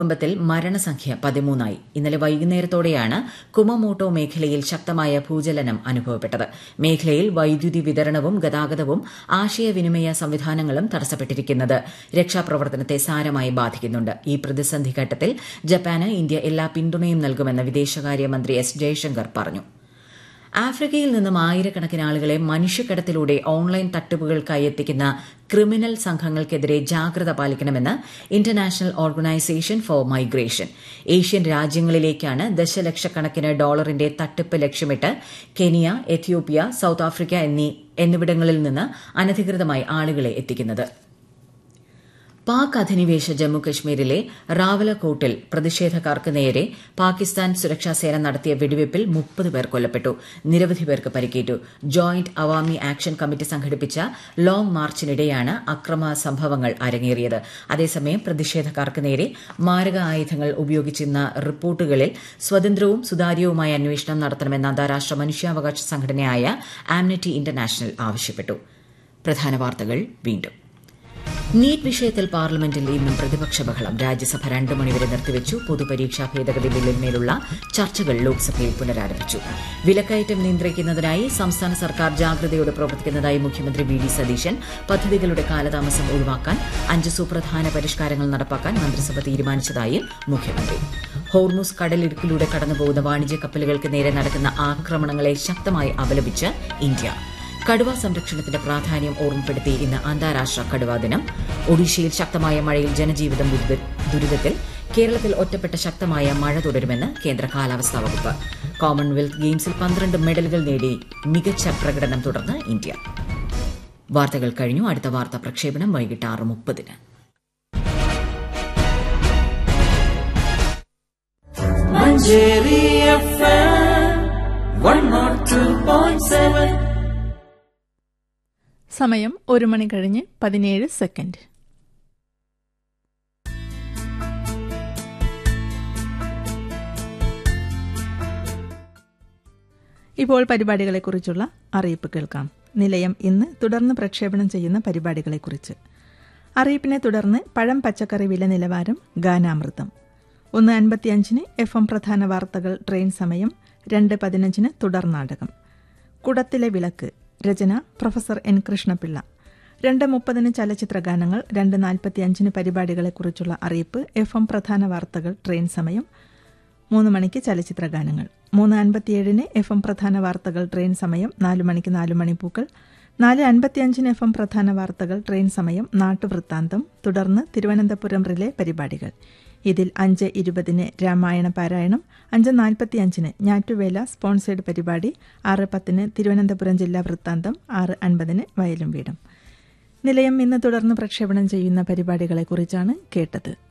ഭൂകമ്പത്തിൽ മരണസംഖ്യ പതിമൂന്നായി ഇന്നലെ വൈകുന്നേരത്തോടെയാണ് കുമമോട്ടോ മേഖലയിൽ ശക്തമായ ഭൂചലനം അനുഭവപ്പെട്ടത് മേഖലയിൽ വൈദ്യുതി വിതരണവും ഗതാഗതവും ആശയവിനിമയ സംവിധാനങ്ങളും തടസ്സപ്പെട്ടിരിക്കുന്നത് രക്ഷാപ്രവർത്തനത്തെ സാരമായി ബാധിക്കുന്നുണ്ട് ഈ പ്രതിസന്ധി ഘട്ടത്തിൽ ജപ്പാന് ഇന്ത്യ എല്ലാ പിന്തുണയും നൽകുമെന്ന് വിദേശകാര്യമന്ത്രി എസ് ജയശങ്കർ പറഞ്ഞു ആഫ്രിക്കയിൽ നിന്നും ആയിരക്കണക്കിന് ആളുകളെ മനുഷ്യക്കടത്തിലൂടെ ഓൺലൈൻ തട്ടിപ്പുകൾക്കായി എത്തിക്കുന്ന ക്രിമിനൽ സംഘങ്ങൾക്കെതിരെ ജാഗ്രത പാലിക്കണമെന്ന് international organization for migration Asian രാജ്യങ്ങളിലേക്കാണ് ദശലക്ഷക്കണക്കിന് ഡോളറിന്റെ തട്ടിപ്പ് ലക്ഷ്യമിട്ട് കെനിയ എത്യോപ്യ സൌത്ത് ആഫ്രിക്ക എന്നീ എന്നിവിടങ്ങളിൽ നിന്ന് അനധികൃതമായി ആളുകളെ എത്തിക്കുന്നത് പാക് അധിനിവേശ ജമ്മുകശ്മീരിലെ റാവലക്കോട്ടിൽ പ്രതിഷേധക്കാർക്ക് നേരെ പാകിസ്ഥാൻ സുരക്ഷാസേന നടത്തിയ വെടിവയ്പിൽ മുപ്പത് പേർ കൊല്ലപ്പെട്ടു നിരവധി പേർക്ക് പരിക്കേറ്റു ജോയിന്റ് അവാമി ആക്ഷൻ കമ്മിറ്റി സംഘടിപ്പിച്ച ലോങ് മാർച്ചിനിടെയാണ് അക്രമ സംഭവങ്ങൾ അരങ്ങേറിയത് അതേസമയം പ്രതിഷേധക്കാർക്ക് നേരെ മാരക ആയുധങ്ങൾ ഉപയോഗിച്ചെന്ന റിപ്പോർട്ടുകളിൽ സ്വതന്ത്രവും സുതാര്യവുമായ അന്വേഷണം നടത്തണമെന്ന് അന്താരാഷ്ട്ര മനുഷ്യാവകാശ സംഘടനയായ ആംനറ്റി ഇന്റർനാഷണൽ ആവശ്യപ്പെട്ടു പ്രധാന വാർത്തകൾ വീണ്ടും നീറ്റ് വിഷയത്തിൽ പാർലമെന്റിൽ ഇന്നും പ്രതിപക്ഷ ബഹളം രാജ്യസഭ രണ്ട് മണിവരെ നിർത്തിവച്ചു പൊതുപരീക്ഷാ ഭേദഗതി ബില്ലിന്മേലുള്ള ചർച്ചകൾ ലോക്സഭയിൽ പുനരാരംഭിച്ചു വിലക്കയറ്റം നിയന്ത്രിക്കുന്നതിനായി സംസ്ഥാന സർക്കാർ ജാഗ്രതയോടെ പ്രവർത്തിക്കുന്നതായി മുഖ്യമന്ത്രി വി ഡി സതീശൻ പദ്ധതികളുടെ കാലതാമസം ഒഴിവാക്കാൻ അഞ്ച് സുപ്രധാന പരിഷ്കാരങ്ങൾ നടപ്പാക്കാൻ മന്ത്രിസഭ തീരുമാനിച്ചതായും മുഖ്യമന്ത്രി ഹോർമുസ് കടലിടുക്കിലൂടെ കടന്നുപോകുന്ന വാണിജ്യ കപ്പലുകൾക്ക് നേരെ നടക്കുന്ന ആക്രമണങ്ങളെ ശക്തമായി അപലപിച്ച് ഇന്ത്യ കടുവ സംരക്ഷണത്തിന്റെ പ്രാധാന്യം ഓർമ്മപ്പെടുത്തി ഇന്ന് അന്താരാഷ്ട്ര കടുവാ ദിനം ഒഡീഷയിൽ ശക്തമായ മഴയിൽ ജനജീവിതം ദുരിതത്തിൽ കേരളത്തിൽ ഒറ്റപ്പെട്ട ശക്തമായ മഴ തുടരുമെന്ന് കേന്ദ്ര കാലാവസ്ഥാ വകുപ്പ് കോമൺവെൽത്ത് ഗെയിംസിൽ പന്ത്രണ്ട് മെഡലുകൾ നേടി മികച്ച പ്രകടനം തുടർന്ന് ഇന്ത്യ വാർത്തകൾ കഴിഞ്ഞു അടുത്ത വാർത്താ പ്രക്ഷേപണം വൈകിട്ട് ആറ് മുപ്പതിന് Manjeri F one nought two point seven സമയം ഒരു മണി കഴിഞ്ഞ് പതിനേഴ് സെക്കൻഡ് ഇപ്പോൾ പരിപാടികളെക്കുറിച്ചുള്ള അറിയിപ്പ് കേൾക്കാം നിലയം ഇന്ന് തുടർന്ന് പ്രക്ഷേപണം ചെയ്യുന്ന പരിപാടികളെക്കുറിച്ച് അറിയിപ്പിനെ തുടർന്ന് പഴം പച്ചക്കറി വില നിലവാരം ഗാനാമൃതം ഒന്ന് അൻപത്തിയഞ്ചിന് എഫ് എം പ്രധാന വാർത്തകൾ ട്രെയിൻ സമയം രണ്ട് പതിനഞ്ചിന് തുടർ നാടകം കുടത്തിലെ വിളക്ക് രചന പ്രൊഫസർ എൻ കൃഷ്ണപിള്ള രണ്ട് മുപ്പതിന് ചലച്ചിത്ര ഗാനങ്ങൾ രണ്ട് നാൽപ്പത്തിയഞ്ചിന് പരിപാടികളെക്കുറിച്ചുള്ള അറിയിപ്പ് എഫ് എം പ്രധാന വാർത്തകൾ ട്രെയിൻ സമയം മൂന്ന് മണിക്ക് ചലച്ചിത്ര ഗാനങ്ങൾ മൂന്ന് അൻപത്തിയേഴിന് എഫ് എം പ്രധാന വാർത്തകൾ ട്രെയിൻ സമയം നാല് മണിക്ക് നാല് മണിപ്പൂക്കൾ നാല് അൻപത്തിയഞ്ചിന് എഫ് എം പ്രധാന വാർത്തകൾ ട്രെയിൻ സമയം നാട്ടുവൃത്താന്തം തുടർന്ന് തിരുവനന്തപുരം റിലേ പരിപാടികൾ ഇതിൽ അഞ്ച് ഇരുപതിന് രാമായണ പാരായണം അഞ്ച് നാൽപ്പത്തിയഞ്ചിന് ഞാറ്റുവേല സ്പോൺസേഡ് പരിപാടി ആറ് പത്തിന് തിരുവനന്തപുരം ജില്ലാ വൃത്താന്തം ആറ് അൻപതിന് വയലും വീടും നിലയം ഇന്ന് തുടർന്ന് പ്രക്ഷേപണം ചെയ്യുന്ന പരിപാടികളെക്കുറിച്ചാണ് കേട്ടത്